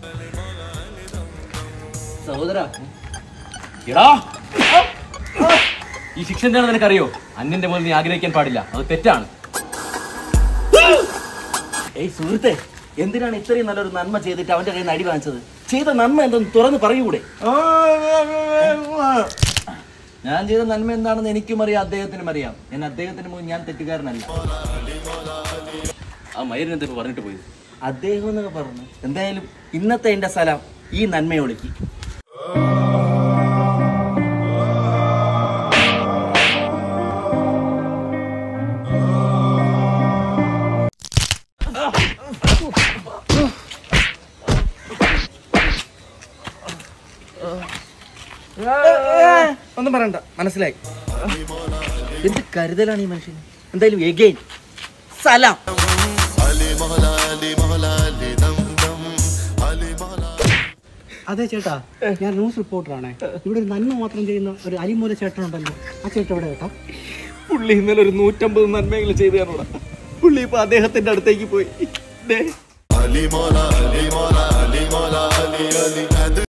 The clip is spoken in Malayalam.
സഹോദര എടാ ഈ ശിക്ഷ എന്താണെന്ന് നിനക്കറിയോ അന്യന്റെ മുതൽ നീ ആഗ്രഹിക്കാൻ പാടില്ല അത് തെറ്റാണ് ഏയ് സുഹൃത്തെ എന്തിനാണ് ഇത്രയും നല്ലൊരു നന്മ ചെയ്തിട്ട് അവന്റെ കയ്യിൽ നിന്ന് അടി വാങ്ങിച്ചത് ചെയ്ത നന്മ എന്തെന്ന് തുറന്ന് പറയൂടെ ഞാൻ ചെയ്ത നന്മ എന്താണെന്ന് എനിക്കും അറിയാം അദ്ദേഹത്തിനും അറിയാം ഞാൻ അദ്ദേഹത്തിന് മുമ്പ് ഞാൻ തെറ്റുകാരനല്ല ആ മയിലിനെന്താ ഇപ്പൊ പറഞ്ഞിട്ട് പോയത് അദ്ദേഹം എന്നൊക്കെ പറഞ്ഞു എന്തായാലും ഇന്നത്തെ എന്റെ സ്ഥലം ഈ നന്മയൊളിക്ക് ഒന്നും പറയണ്ട മനസ്സിലായി എന്ത് കരുതലാണ് ഈ മനുഷ്യൻ എന്തായാലും എഗെയിൻ സലാം അതെ ചേട്ടാ ഞാൻ ന്യൂസ് റിപ്പോർട്ടറാണ് ഇവിടെ ഒരു നന്മ മാത്രം ചെയ്യുന്ന ഒരു അലിമൂല ചേട്ടനുണ്ടല്ലോ ആ ചേട്ടൻ എവിടെ ചേട്ടാ പുള്ളി ഇന്നലെ ഒരു നൂറ്റമ്പത് നന്മകൾ ചെയ്തു തന്നോടാ പുള്ളി ഇപ്പൊ അദ്ദേഹത്തിന്റെ അടുത്തേക്ക് പോയി ദേ. Ali Mola, Ali Mola, Ali Mola, Ali Ali